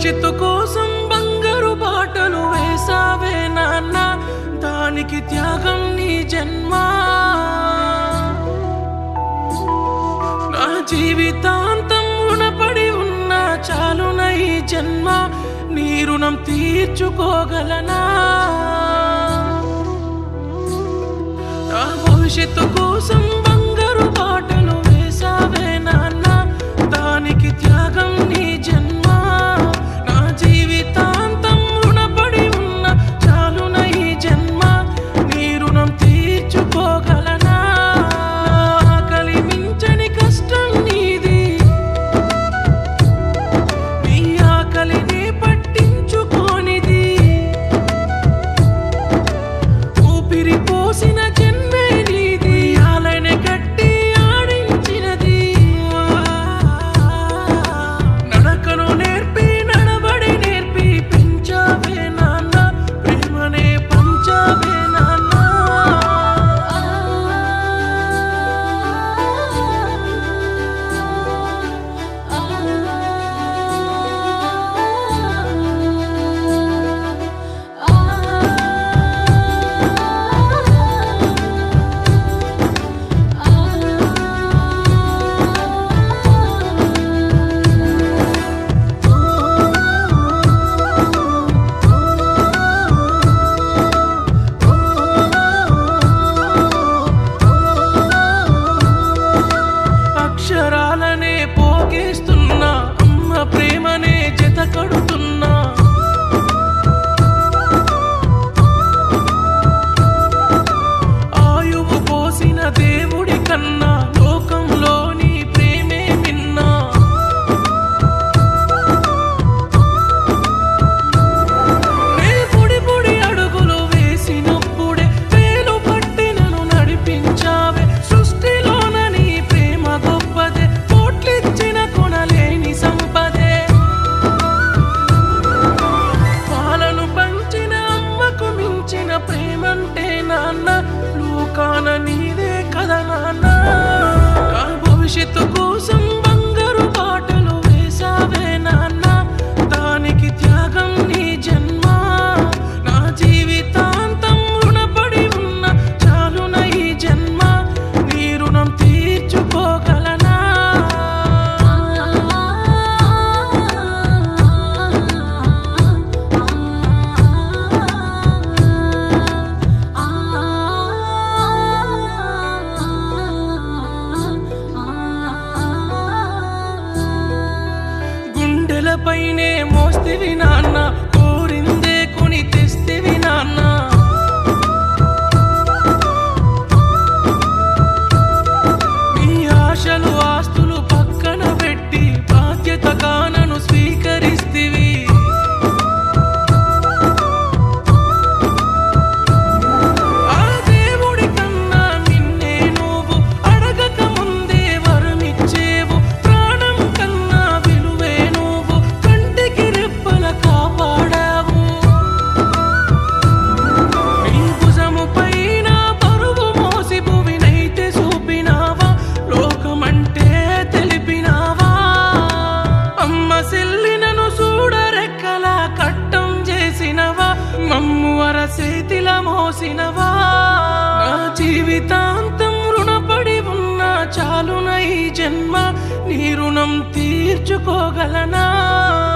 భవిష్యత్తు కోసం బంగారు బాటలు వేసావే నాన్న దానికి త్యాగం నీ జన్మ నా జీవితాంతం రుణపడి ఉన్న చాలున ఈ జన్మ నీ రుణం తీర్చుకోగలనా నా భవిష్యత్తు కోసం బంగారు బాటలు వేసావే నాన్న దానికి త్యాగం నీ జన్మ నా జీవితాంతం రుణపడి ఉన్న చాలున ఈ జన్మ నీ రుణం తీర్చుకోగలనా ఆకలి మించని కష్టం నీది నీ ఆకలిని పట్టించుకోనిది ఊపిరి పోసిన జన్మే నీది ఆలనే కట్టి ఆడించినది నడకను నేర్పి నడబడి నేర్పి పెంచావే నాన్న ప్రేమనే పంచావే నాన్న అక్షరాలనే పోగేస్తున్నా అమ్మ ప్రేమనే జత కడుతున్నా ఆయువు పోసిన దేవుడి కన్నా లోకంలో నీ ప్రేమే విన్నా నే పొడి పొడి అడుగులు వేసినప్పుడే వేలు పట్టి నన్ను నడిపించావే సృష్టిలోన నీ ప్రేమ గొప్పదే కోట్లిచ్చిన కొనలేని సంపదే పాలను పంచిన అమ్మకు మించిన ప్రేమంటే నాన్న లోకాన నీదే కదా నాన్న నా భవిష్యత్తు కోసం బంగారు బాటలు వేసావే నాన్న దానికి త్యాగం నీ జన్మ నా జీవితాంతం రుణపడి ఉన్న చాలున ఈ జన్మ నీ రుణం తీర్చుకోగలనా గుండెలపైనే మోస్తివి నాన్న కోరిందే కొని తెస్తివి నాన్న నీ ఆశలు ఆస్తులు పక్కన పెట్టి బాధ్యతగా నన్ను స్వీకరిస్తివి ఆ దేవుడి కన్నా నిన్నే నువ్వు అడగక ముందే వరమిచ్చేవు ప్రాణం కన్నా విలువే నువ్వు కంటికి రెప్పల కాపాడావు నీ భుజము పైన బరువు మోసి భువినైతే చూపినావా లోకమంటే తెలిపినావా అమ్మ సెల్లినను చూడరెక్కలా కట్టం చేసినవా మమ్ము అరసేతిల మోసినవా నా జీవితాంతం రుణపడి ఉన్నా చాలున ఈ జన్మ నీ రుణం తీర్చుకోగలనా